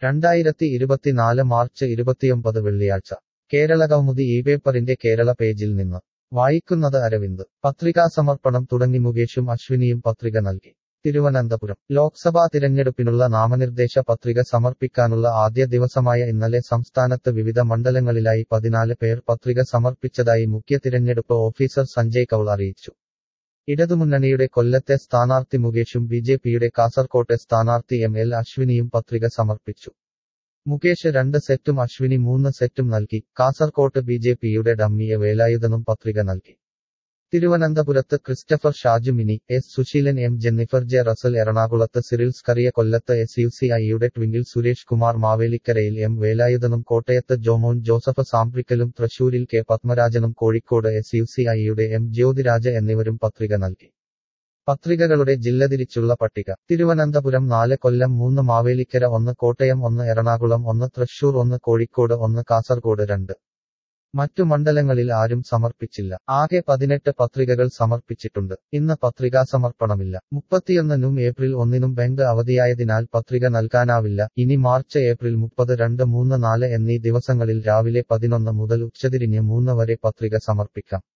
രണ്ടായിരത്തി ഇരുപത്തിനാല് മാർച്ച് ഇരുപത്തിയൊമ്പത് വെള്ളിയാഴ്ച കേരളകൗമുദി ഈ പേപ്പറിന്റെ കേരള പേജിൽ നിന്ന് വായിക്കുന്നത് അരവിന്ദ് പത്രികാസമർപ്പണം തുടങ്ങി മുകേഷും അശ്വിനിയും പത്രിക നൽകി തിരുവനന്തപുരം ലോക്സഭാ തിരഞ്ഞെടുപ്പിനുള്ള നാമനിർദ്ദേശ പത്രിക സമർപ്പിക്കാനുള്ള ആദ്യ ദിവസമായ ഇന്നലെ സംസ്ഥാനത്ത് വിവിധ മണ്ഡലങ്ങളിലായി പതിനാല് പേർ പത്രിക സമർപ്പിച്ചതായി മുഖ്യ തിരഞ്ഞെടുപ്പ് ഓഫീസർ സഞ്ജയ് കൌൾ അറിയിച്ചു ഇടതുമുന്നണിയുടെ കൊല്ലത്തെ സ്ഥാനാർത്ഥി മുകേഷും ബി ജെ പിയുടെ കാസർകോട്ടെ സ്ഥാനാർത്ഥി എം എൽ അശ്വിനിയും പത്രിക സമർപ്പിച്ചു മുകേഷ് രണ്ട് സെറ്റും അശ്വിനി മൂന്ന് സെറ്റും നൽകി കാസർകോട്ട് ബി ജെ പിയുടെ ഡമ്മിയ വേലായുധനും പത്രിക നൽകി തിരുവനന്തപുരത്ത് Christopher Shaju Mini S Susheelan M Jennifer J Russell എറണാകുളത്ത് സിറിൽ സ്കറിയ കൊല്ലത്ത് എസ് യു സി ഐയുടെ ട്വിങ്കിൾ സുരേഷ് കുമാർ മാവേലിക്കരയിൽ എം വേലായുധനും കോട്ടയത്ത് ജോമോൻ ജോസഫ് സാംപ്രിക്കലും തൃശൂരിൽ കെ പത്മരാജനും കോഴിക്കോട് എസ് യു സി ഐയുടെ എം ജ്യോതിരാജ എന്നിവരും പത്രിക നൽകി പത്രികകളുടെ ജില്ലതിരിച്ചുള്ള പട്ടിക തിരുവനന്തപുരം നാല് കൊല്ലം മൂന്ന് മാവേലിക്കര ഒന്ന് കോട്ടയം ഒന്ന് എറണാകുളം ഒന്ന് തൃശൂർ ഒന്ന് കോഴിക്കോട് ഒന്ന് കാസർഗോഡ് രണ്ട് മറ്റു മണ്ഡലങ്ങളിൽ ആരും സമർപ്പിച്ചില്ല ആകെ പതിനെട്ട് പത്രികകൾ സമർപ്പിച്ചിട്ടുണ്ട് ഇന്ന് പത്രികാ സമർപ്പണമില്ല മുപ്പത്തിയൊന്നിനും ഏപ്രിൽ ഒന്നിനും ബാങ്ക് അവധിയായതിനാൽ പത്രിക നൽകാനാവില്ല ഇനി മാർച്ച് ഏപ്രിൽ മുപ്പത് രണ്ട് മൂന്ന് നാല് എന്നീ ദിവസങ്ങളിൽ രാവിലെ പതിനൊന്ന് മുതൽ ഉച്ചതിരിഞ്ഞ് മൂന്ന് വരെ പത്രിക സമർപ്പിക്കാം